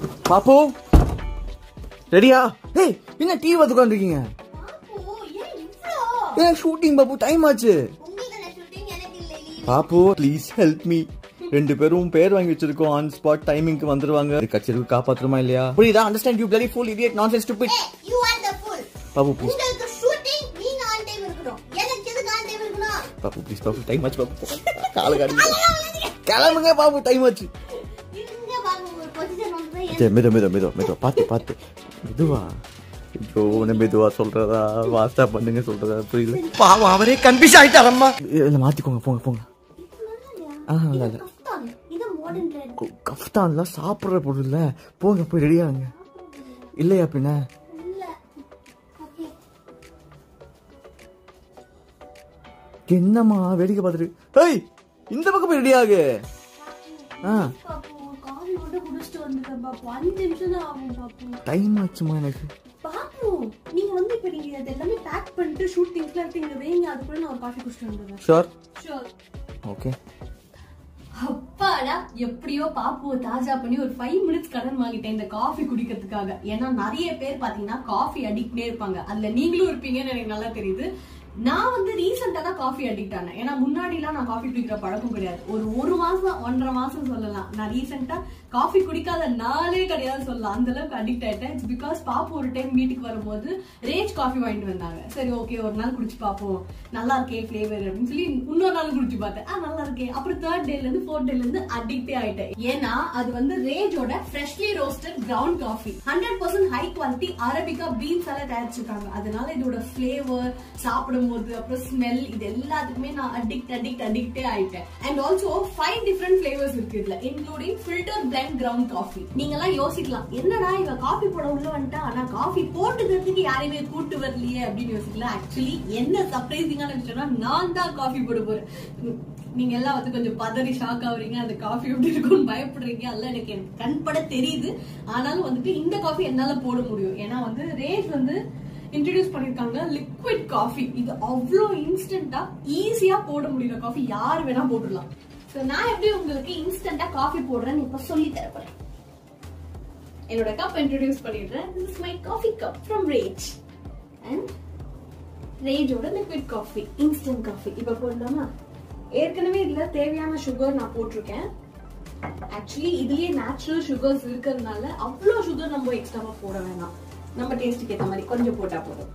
பாப்பு ரெடியா ஏய் என்ன டிவி பார்த்து உட்காந்துருக்கீங்க பாப்பு, ஏன் இவ்ளோ? ஏன் ஷூட்டிங் பாப்பு டைம் ஆச்சு உங்களுக்கு என்ன shooting, எனக்கு இல்லை leave. பாப்பு ப்ளீஸ் ஹெல்ப் மீ ரெண்டு பேரும் பேர் வாங்கி வச்சிருக்கோம் ஆன் ஸ்பாட் டைமிங்க்கு வந்துருவாங்க கச்சேரிக்கு காப்பாத்துறமா இல்லையா புரியுதா understand you bloody fool idiot nonsense stupid Hey, you are the fool. பாப்பு ப்ளீஸ் உங்களுக்கு shooting, நீங்க on time இருக்கணும். எனக்கு எதுக்கு on time இருக்கணும்? பாப்பு ப்ளீஸ் பாப்பு டைம் ஆச்சு பாப்பு கால காடி கிளம்புங்க பாப்பு டைம் ஆச்சு இருங்க பாப்பு, ஒரு position வந்து தான் சரி மெதுவா மெதுவா மெதுவா மெதுவா பார்த்து பார்த்து மெதுவா ஐயோ உன்னை மெதுவா சொல்றதா வாஸ்தா பண்ணுங்க சொல்றதா புரியுது பாவம் அவரே கன்ஃபியூஸ் ஆயிட்டாரம்மா இல்ல மாத்திக்கோங்க போங்க போங்க ஆ இல்ல இல்ல கஃப்தான். இது modern trend. கு- கஃப்தான்லாம் சாப்பிடுற பொருள் இல்ல போங்க போய் ரெடியாங்க இல்லையா பின்ன இல்ல. Okay. என்னம்மா வேடிக்கை பார்த்துட்டு ஏய் இந்த பக்கம் போய் ரெடியாகு ஆ பாப்பு, coffee மட்டும் குடிச்சிட்டு வந்துட்டேன் பாப்பு. அஞ்சு நிமிஷம் தான் ஆகும் பாப்பு. டைம் ஆச்சுமா எனக்கு பாப்பு, நீங்க வந்து இப்ப நீங்க அது எல்லாமே பேக் பண்ணிட்டு ஷூட் திங்ஸ்லாம் எடுத்து இங்க வைங்க அதுக்குள்ள நான் ஒரு காஃபி குடிச்சிட்டு வந்துடுறேன் ஷோர் ஷூர் ஓகே அப்பாடா எப்படியோ பாப்புவை தாஜா பண்ணி ஒரு ஃபைவ் மினிட்ஸ் கடன் வாங்கிட்டேன் இந்த காஃபி குடிக்கிறதுக்காக ஏன்னா நிறைய பேர் பாத்தீங்கன்னா காஃபி அடிக்டே இருப்பாங்க அதுல நீங்களும் இருப்பீங்கன்னு எனக்கு நல்லா தெரியுது நான் வந்து ரீசெண்டா தான் காஃபி அடிக்ட் ஆனேன் ஏன்னா முன்னாடி எல்லாம் நான் காஃபி குடிக்கிற பழக்கம் கிடையாது ஒரு ஒரு மாசம் ஒன்றரை மாசம் சொல்லலாம் நான் ரீசெண்டா காஃபி குடிக்காத நாளே கிடையாது சொல்லலாம் அந்த அளவுக்கு அடிக்ட் ஆயிட்டேன் இட்ஸ் பிகாஸ் பாப்பு ஒரு டைம் வீட்டுக்கு வரும்போது ரேஜ் காஃபி வாங்கிட்டு வந்தாங்க சரி ஓகே ஒரு நாள் குடிச்சு பார்ப்போம் நல்லா இருக்கே ஃபிளேவர் அப்படின்னு சொல்லி இன்னொரு நாள் குடிச்சு பார்த்தேன் ஆ நல்லா இருக்கே அப்புறம் தேர்ட் டேல இருந்து ஃபோர்த் டேல இருந்து அடிக்டே ஆயிட்டேன் ஏன்னா அது வந்து ரேஜோட freshly roasted ground coffee hundred percent high quality arabica beans எல்லாம் தயாரிச்சிருக்காங்க அதனால இதோட ஃபிளேவர் சாப்பிடும்போது அப்புறம் ஸ்மெல் இது எல்லாத்துக்குமே நான் அடிக்ட் அடிக்ட் அடிக்டே ஆயிட்டேன் and also five different flavours இருக்கு இதுல including filter blend ground coffee நீங்க எல்லாம் யோசிக்கலாம் என்னடா இவ காஃபி போட உள்ள வந்துட்டா ஆனா காஃபி போட்டுக்கிறதுக்கு யாரையுமே கூட்டு வரலையே அப்படின்னு யோசிக்கலாம் ஆக்சுவலி என்ன சர்ப்ரைசிங்கான விஷயம்னா நான் தான் காஃபி போட போறேன் உம், நீங்க எல்லாம் வந்து கொஞ்சம் பதறி ஷாக் ஆகுறீங்க அந்த காஃபி எப்படி இருக்கும்னு பயப்படுறீங்க அதெல்லாம் எனக்கு எனக்கு கண்பட தெரியுது ஆனாலும் வந்துட்டு இந்த காஃபி என்னால போட முடியும் ஏன்னா வந்து ரேஸ் வந்து இன்ட்ரடியூஸ் பண்ணிருக்காங்க லிக்விட் காஃபி இது அவ்வளோ இன்ஸ்டன்டா ஈஸியா போட முடியுற காஃபி யார் வேணா போட்டுடலாம் ஸோ நான் எப்படி உங்களுக்கு இன்ஸ்டன்டா காஃபி போடுறேன்னு இப்ப சொல்லி தரப்போறேன் என்னோட கப் இன்ட்ரடியூஸ் பண்ணிடுறேன் this is my coffee cup from Rage and ரேஜோட லிக்விட் காஃபி இன்ஸ்டன்ட் காஃபி இப்போ போடலாமா ஏற்கனவே இதுல தேவையான சுகர் நான் போட்டிருக்கேன் ஆக்சுவலி இதுலயே நேச்சுரல் சுகர்ஸ் இருக்கிறதுனால அவ்வளோ சுகர் நம்ம எக்ஸ்ட்ராவா போட வேணாம் நம்ம டேஸ்ட்டுக்கு ஏற்ற மாதிரி கொஞ்சம் போட்டா போதும்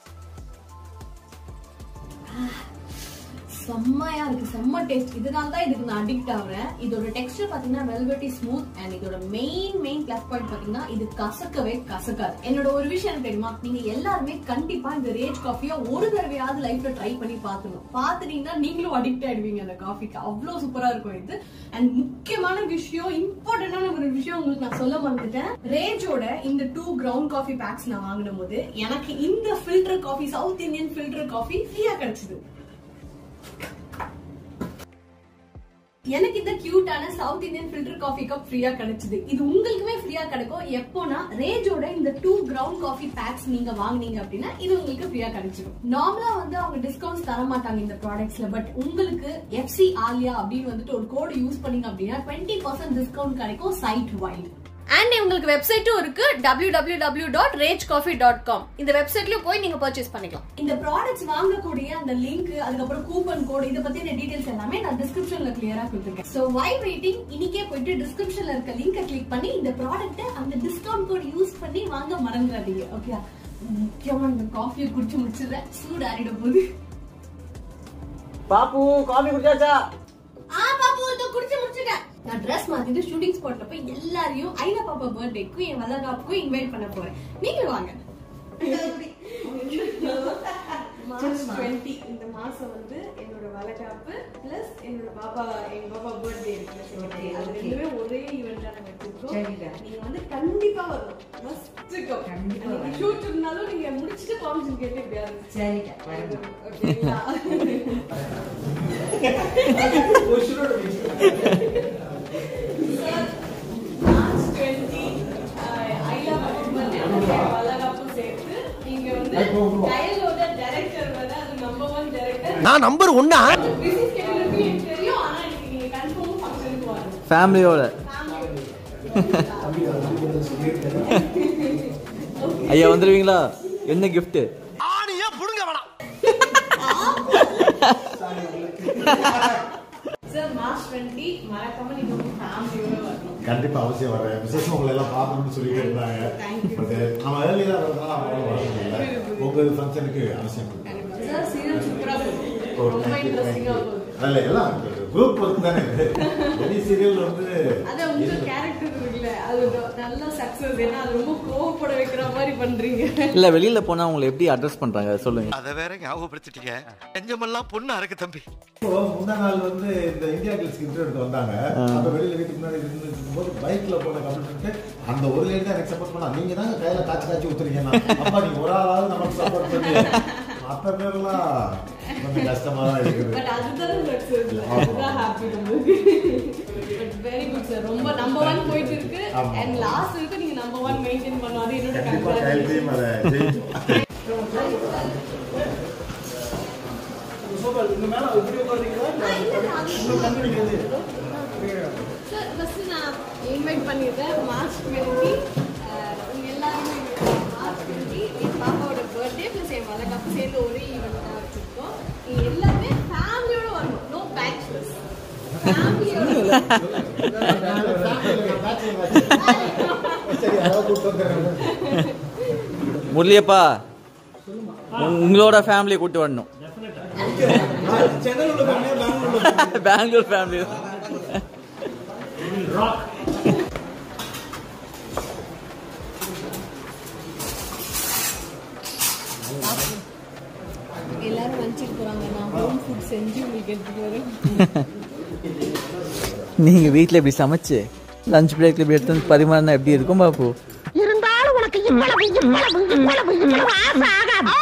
செம்மையா இருக்கு செம்ம டேஸ்ட் இதனால தான் இதுக்கு நான் அடிக்ட் ஆகுறேன் இதோட டெக்ஸ்டர் பாத்தீங்கன்னா வெல்வெட்டி ஸ்மூத் அண்ட் இதோட மெயின் மெயின் பிளஸ் பாயிண்ட் பாத்தீங்கன்னா இது கசக்கவே கசக்காது என்னோட ஒரு விஷயம் என்ன தெரியுமா நீங்க எல்லாருமே கண்டிப்பா இந்த ரேஜ் காஃபியை ஒரு தடவையாவது லைஃப்ல ட்ரை பண்ணி பாத்துக்கணும் பாத்துட்டீங்கன்னா நீங்களும் அடிக்ட் ஆயிடுவீங்க அந்த காஃபிக்கு அவ்வளவு சூப்பரா இருக்கும் இது அண்ட் முக்கியமான விஷயம் இம்பார்ட்டன்டான ஒரு விஷயம் உங்களுக்கு நான் சொல்ல மறந்துட்டேன் ரேஜோட இந்த டூ கிரவுண்ட் காஃபி பேக்ஸ் நான் வாங்கின போது எனக்கு இந்த filter coffee South Indian filter coffee ஃப்ரீயா கிடைச்சது எனக்கு இந்த கியூட்டான South Indian filter coffee cup ஃப்ரீயா கிடைச்சது இது உங்களுக்குமே ஃப்ரீயா கிடைக்கும் எப்போனா ரேஜோட இந்த டூ கிரவுண்ட் காஃபி பேக்ஸ் நீங்க வாங்குனீங்க அப்படின்னா இது உங்களுக்கு ஃப்ரீயா கிடைச்சிடும் நார்மலா வந்து அவங்க டிஸ்கவுண்ட்ஸ் தர மாட்டாங்க இந்த ப்ராடக்ட்ஸ்ல பட் உங்களுக்கு எஃப்சி ஆலியா அப்படின்னு வந்துட்டு ஒரு கோடு யூஸ் பண்ணீங்க அப்படின்னா டுவெண்ட்டி பர்சன்ட் டிஸ்கவுண்ட் கிடைக்கும் சைட் வைட் அண்ட் உங்களுக்கு வெப்சைட்டும் இருக்கு W W W dot Rage coffee dot com இந்த வெப்சைட்லயும் போய் நீங்க பர்ச்சேஸ் பண்ணிக்கலாம் இந்த ப்ராடக்ட்ஸ் வாங்கக்கூடிய அந்த லிங்க் அதுக்கப்புறம் கூப்பன் கோட் இத பத்தின டீடைல்ஸ் எல்லாமே நான் டிஸ்கிரிப்ஷன்ல கிளியரா கொடுத்துருக்கேன் சோ வை வெயிட்டிங் இன்னைக்கே போயிட்டு டிஸ்கிரிப்ஷன்ல இருக்க லிங்கை கிளிக் பண்ணி இந்த ப்ராடக்ட்டை அந்த டிஸ்கவுண்ட் கோட் யூஸ் பண்ணி வாங்க மறந்துடாதீங்க ஓகே முக்கியமா இந்த காஃபியை குடிச்சு முடிச்சிடுறேன் சூடு ஆறிட போகுது பாப்பு காஃபி குடிச்சாச்சா ஆ பாப்பு இதோ குடிச்சு முடிச்சிட்டேன் நான் ட்ரெஸ் மாத்திட்டு ஷூட்டிங் ஸ்பாட்ல போய் எல்லாரையும் ஐலா பாப்பா பர்த்டேக்கும் என் வளகாப்புக்கும் இன்வைட் பண்ண போறேன் நீங்களும் வாங்க மார்ச் டுவெண்ட்டி இந்த மாசம் வந்து என்னோட வளகாப்பு பிளஸ் என்னோட பாப்பா எங்க பாப்பா பர்த்டே இருக்கு அது ரெண்டுமே ஒரே ஈவெண்டா நாங்க வச்சிருக்கோம் நீங்க வந்து கண்டிப்பா வரணும் மஸ்ட் கம் ஷூட் இருந்தாலும் நீங்க முடிச்சிட்டு பர்மிஷன் கேட்டு எப்படியாவது ஓகேங்களா மார்ச் டுவெண்ட்டி ஐலா வளகாப்பும் சேர்த்து நீங்க வந்து டயலோட டைரக்டர் வர அது நம்பர் ஒன் டைரக்டர் நான் நம்பர் ஒன்னா பிஸி ஸ்கெடியூல் எனக்கு தெரியும் ஆனா எனக்கு நீங்க கன்ஃபார்ம் ஃபங்க்ஷனுக்கு வரணும் ஃபேமிலியோட ஃபேமிலி ஐயா வந்துருவீங்களா என்ன gift ஆணியா புடுங்க வேணாம் சார் மார்ச் டுவெண்ட்டி மறக்காம நீங்க உங்க ஃபேமிலியோட வரணும் கண்டிப்பா அவசியம் வரேன் விசேஷம் உங்களை எல்லாம் பார்க்கணும்னு சொல்லிட்டு இருந்தாங்க பட் நம்ம ஏர்லியா வரதுனால அவங்களால வர முடியல உங்க ஃபங்க்ஷனுக்கு அவசியம் இருக்கு. சார் சீரியல் சூப்பரா போகுது ஓ, ரொம்ப thank you, thank இன்ட்ரெஸ்டிங்கா you. போகுது அதுல எல்லாம் குரூப் ஒர்க் தானே வெளி சீரியல் வந்து அதான் உங்க கேரக்டர் இருக்குல்ல அது நல்ல சக்சஸ் ஏன்னா அது ரொம்ப கோவப்பட வைக்கிற மாதிரி பண்றீங்க இல்ல வெளியில போனா உங்களை எப்படி அட்ரஸ் பண்றாங்க சொல்லுங்க அத வேற ஞாபகப்படுத்திட்டீங்க நெஞ்சமெல்லாம் பொண்ணு அறக்கு தம்பி இப்போ முந்தா நாள் வந்து இந்த இந்தியா கிளிஸ்க்கு இன்டர்வியூ எடுத்து வந்தாங்க அப்ப வெளியில வீட்டுக்கு முன்னாடி இருந்து போது பைக்ல போன கம்ப்யூட்டர் அந்த ஒரு லேடி தான் எனக்கு சப்போர்ட் பண்ணா நீங்க தான் கையில காய்ச்சி காய்ச்சி ஊத்துறீங்க அப்பா நீங்க ஒரு ஆளாவது நமக்கு சப்போர்ட் பண்ணி மத்த பேர்லாம் கொஞ்சம் கஷ்டமா தான் இருக்குது பட் அதுதான் சக்சஸ் அதுதான் ஹாப்பி நம்மளுக்கு பட் வெரி குட் சார் ரொம்ப நம்பர் ஒன் போயிட்டு இருக்கு ஆமா. அண்ட் லாஸ்ட் வரைக்கும் நீங்க நம்பர் ஒன் மெயின்டைன் பண்ணும் அது என்னோட கண்டிப்பா கையிலையும் அதை ஜெயிக்கும் சார் ஃபர்ஸ்ட் நான் இன்வைட் பண்ணியிருக்கேன் மார்ச் டுவெண்ட்டி உங்க எல்லாருமே மார்ச் டுவெண்ட்டி என் பாப்பாவோட பர்த்டே ப்ளஸ் என் வளர்க்காப்பு சேர்ந்து ஒரே ஈவெண்ட் தான் வச்சுருக்கோம் நீங்க எல்லாமே ஃபேமிலியோட வரணும் நோ பேச்சுலர்ஸ் ஃபேமிலியோட சரி அதாவது கூப்பிட்டு வந்துடுறேன் முரளியப்பா உங்களோட ஃபேமிலியை கூட்டு வரணும் பெங்களூர் ஃபேமிலி எல்லாரும் நினச்சிட்டு போறாங்க நான் ஹோம் ஃபுட் செஞ்சு உங்களுக்கு எடுத்துட்டு வரேன் நீங்க வீட்ல இப்படி சமைச்சு லஞ்ச் பிரேக்ல இப்படி எடுத்து வந்து பரிமாறினா எப்படி இருக்கும் பாப்பு இருந்தாலும் உனக்கு இவ்வளவு இவ்வளவு இவ்வளவு இவ்வளவு ஆசை ஆகாது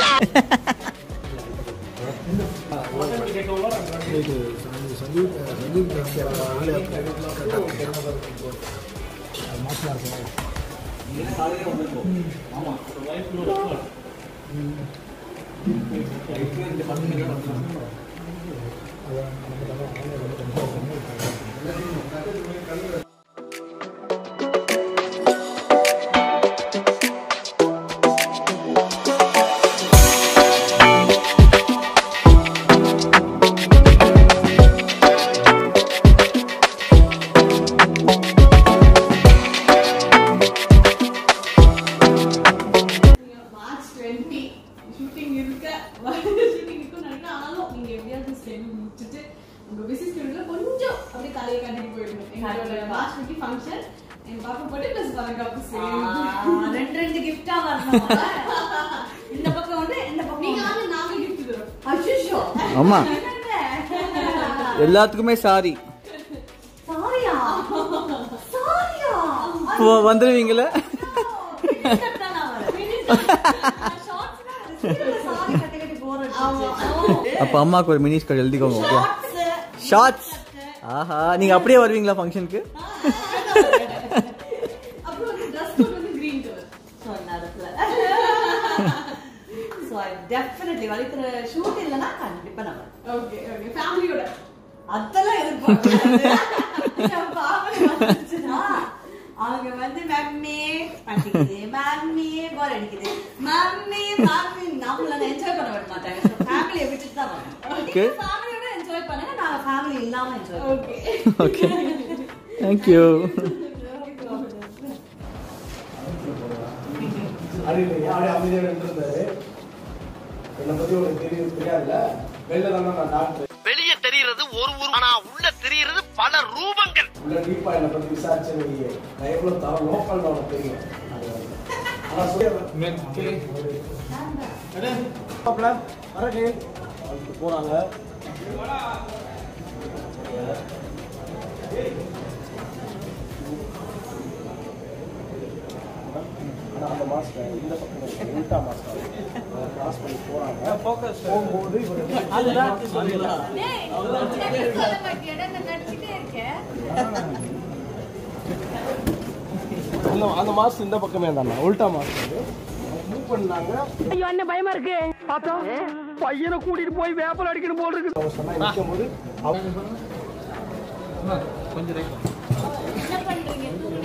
மார்ச் டுவெண்ட்டி ஷூட்டிங் இருக்க ஷூட்டிங் இருக்கும் நினைக்கிறேன் ஆனாலும் நீங்க எப்படியாவது ஸ்டெடி முடிச்சுட்டு உங்க பிஸி ஸ்கெடியூல்ல கொஞ்சம் அப்படியே தலையை கட்டிட்டு போயிடணும் எங்களோட மார்ச் டுவெண்ட்டி ஃபங்க்ஷன் என் பாப்பா போட்டு ப்ளஸ் வளர்க்காப்பு சேர்ந்து ரெண்டு ரெண்டு கிஃப்டா வரணும் இந்த பக்கம் வந்து இந்த பக்கம் நீங்க ஆனா நாங்க கிஃப்ட் தரோம் அச்சோ ஆமா எல்லாத்துக்குமே சாரி சாரியா சாரியா வந்துருவீங்களே சாரி கட்டி கட்டி போற அப்ப அம்மாக்கு ஒரு மினி ஸ்கர்ட் எழுதிக்கோங்க ஓகே ஷார்ட்ஸ் ஆஹா நீங்க அப்படியே வருவீங்களா ஃபங்க்ஷனுக்கு அப்புறம் வந்து ட்ரெஸ் கோட் வந்து கிரீன் கலர் சொன்னாருல ஸோ டெஃபினெட்லி வலிக்கிற ஷூட் இல்லைன்னா கண்டிப்பா நம்ம ஓகே ஓகே ஃபேமிலியோட அதெல்லாம் எதிர்பார்க்கறது என் பாவனை வந்துச்சுன்னா, அவங்க வந்து மம்மி பட்டிக்குது மம்மி போர் அடிக்குது மம்மி மம்மி நம்மள என்ஜாய் பண்ண விட மாட்டாங்க ஃபேமிலியை விட்டுட்டு தான் Okay. வரோம் ஃபேமிலியோட என்ஜாய் பண்ணுங்க நாங்க ஃபேமிலி இல்லாம என்ஜாய் ஓகே ஓகே தேங்க்யூ அப்படியே அமைதியாக இருந்திருந்தாரு என்னை பத்தி உனக்கு தெரியும் தெரியாதுல்ல வெளில தான் நான் டாக்டர் வெளியே தெரிகிறது ஒரு உருவம் ஆனா உள்ள தெரிகிறது பல ரூபங்கள் உள்ள டீப்பா என்னை பத்தி விசாரிச்சு நீ நான் எவ்வளவு தர லோக்கல் உனக்கு தெரியும் அது வந்து. ஆனா சொல்லி வரக்கு அதுக்கு போறாங்க ஆனா அந்த மாஸ்டர் இந்த பக்கம் உல்டா மாஸ்டர் கிராஸ் பண்ணி போறாங்க போகும்போது இவர் அந்த அந்த மாஸ்டர் இந்த பக்கமே தானே உல்டா மாஸ்டர் மூவ் பண்ணாங்க ஐயோ என்ன பயமா இருக்கு பார்த்தா பையனை கூட்டிட்டு போய் வேப்பல் அடிக்கணும் போல் இருக்கு அவங்க சொன்னா நிற்கும் போது அவங்க என்ன பண்றீங்க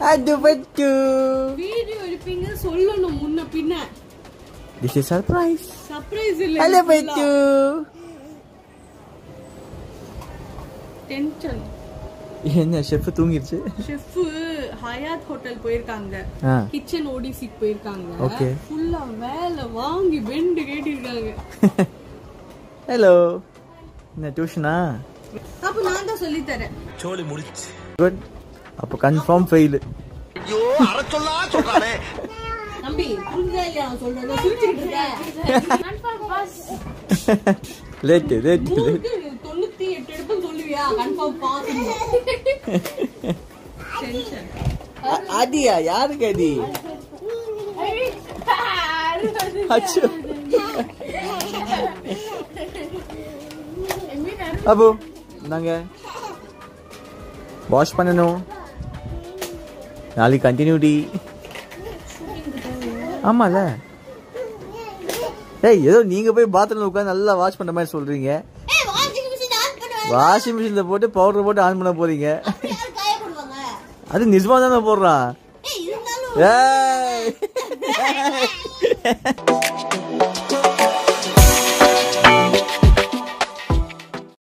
அது பட்டு வீடியோ எடுப்பீங்க சொல்லணும் முன்ன பின்ன திஸ் இஸ் சர்ப்ரைஸ் சர்ப்ரைஸ் இல்ல ஹலோ பட்டு டென்ஷன் என்ன ஷெஃப் தூங்கிருச்சு ஷெஃப் ஹயாத் ஹோட்டல் போயிருக்காங்க ஆ கிச்சன் ஓடிசிக்கு போயிருக்காங்க Okay. ஃபுல்லா வேலை வாங்கி பெண்டு கேட்டிருக்காங்க ஹலோ என்ன டியூஷனா அப்ப நான் தான் சொல்லி தரேன் குட் அப்போ கன்ஃபார்ம் ஃபெயில் ஐயோ அரை சொல்லா சொல்றானே தம்பி புரிஞ்சா இல்லையா நான் சொல்றேன் சிரிச்சுட்டு இருக்கேன் லேட்டு லேட்டு நூறுக்கு தொண்ணூத்தி எட்டு எடுப்புன்னு சொல்லுவியா கன்ஃபார்ம் பாஸ் டென்ஷன் அடியா யாருக்கு அடி அச்சோ அபு நாங்க வாஷ் பண்ணணும் நாளைக்கு கண்டினியூடி ஆமால ஏய் ஏதோ நீங்க போய் பாத்ரூம்ல உட்காந்து நல்லா வாஷ் பண்ற மாதிரி சொல்றீங்க வாஷிங் மிஷின்ல போட்டு பவுடர் போட்டு ஆன் பண்ண போறீங்க காய போடுவாங்க அது நிஜமா தானே போடுறான் ஏய் இருந்தாலும் ஏய்